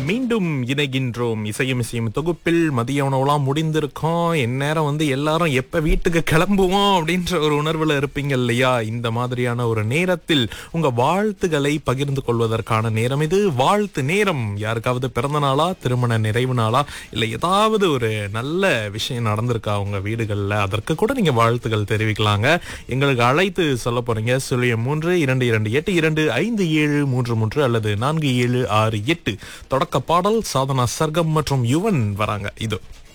மீண்டும் இணைகின்றோம் இசையும் இசையும் தொகுப்பில் மதிய உணவுலாம் முடிந்திருக்கோம் இந்நேரம் வந்து எல்லாரும் எப்ப வீட்டுக்கு கிளம்புவோம் அப்படின்ற ஒரு உணர்வுல இருப்பீங்க இல்லையா இந்த மாதிரியான ஒரு நேரத்தில் உங்க வாழ்த்துக்களை பகிர்ந்து கொள்வதற்கான நேரம் இது வாழ்த்து நேரம் யாருக்காவது பிறந்த நாளா திருமண நிறைவு நாளா இல்ல ஏதாவது ஒரு நல்ல விஷயம் நடந்திருக்கா உங்க வீடுகள்ல அதற்கு கூட நீங்க வாழ்த்துக்கள் தெரிவிக்கலாங்க எங்களுக்கு அழைத்து சொல்ல போறீங்க சுழியம் மூன்று இரண்டு இரண்டு எட்டு இரண்டு ஐந்து ஏழு மூன்று மூன்று அல்லது நான்கு ஏழு ஆறு எட்டு தொடக்க பாடல் சாதனா சர்க்கம் மற்றும் யுவன் வராங்க இது